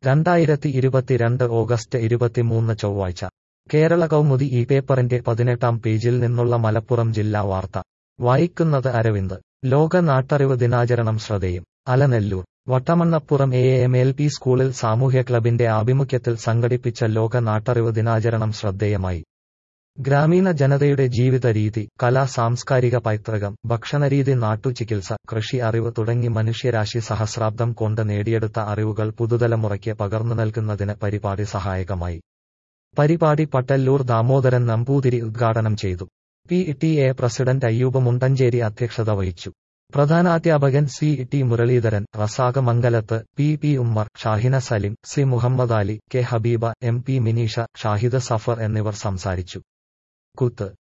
രണ്ടായിരത്തി ഇരുപത്തിരണ്ട് ഓഗസ്റ്റ് ഇരുപത്തിമൂന്ന് ചൊവ്വാഴ്ച കേരള കൗമുദി ഈ പേപ്പറിന്റെ പതിനെട്ടാം പേജിൽ നിന്നുള്ള മലപ്പുറം ജില്ലാ വാർത്ത വായിക്കുന്നത് അരവിന്ദ് ലോക നാട്ടറിവ് ദിനാചരണം ശ്രദ്ധേയം Alanallur Vattamannappuram A M L P സ്കൂളിൽ സാമൂഹ്യ ക്ലബിന്റെ ആഭിമുഖ്യത്തിൽ സംഘടിപ്പിച്ച ലോക നാട്ടറിവ് ദിനാചരണം ശ്രദ്ധേയമായി ഗ്രാമീണ ജനതയുടെ ജീവിത രീതി കലാ സാംസ്കാരിക പൈതൃകം ഭക്ഷണരീതി നാട്ടുചികിത്സ കൃഷി അറിവ് തുടങ്ങി മനുഷ്യരാശി സഹസ്രാബ്ദം കൊണ്ട് നേടിയെടുത്ത അറിവുകൾ പുതുതലമുറയ്ക്ക് പകർന്നു നൽകുന്നതിന് പരിപാടി സഹായകമായി പരിപാടി പട്ടല്ലൂർ ദാമോദരൻ നമ്പൂതിരി ഉദ്ഘാടനം ചെയ്തു P T A president Ayyoob Mundancheri അധ്യക്ഷത വഹിച്ചു പ്രധാനാധ്യാപകൻ C T Muraleedharan Razak Mangalath P P Ummer Shahina Salim C Muhammad Ali K Habeeba M P Mineesha Shahid Safar എന്നിവർ സംസാരിച്ചു കുത്ത്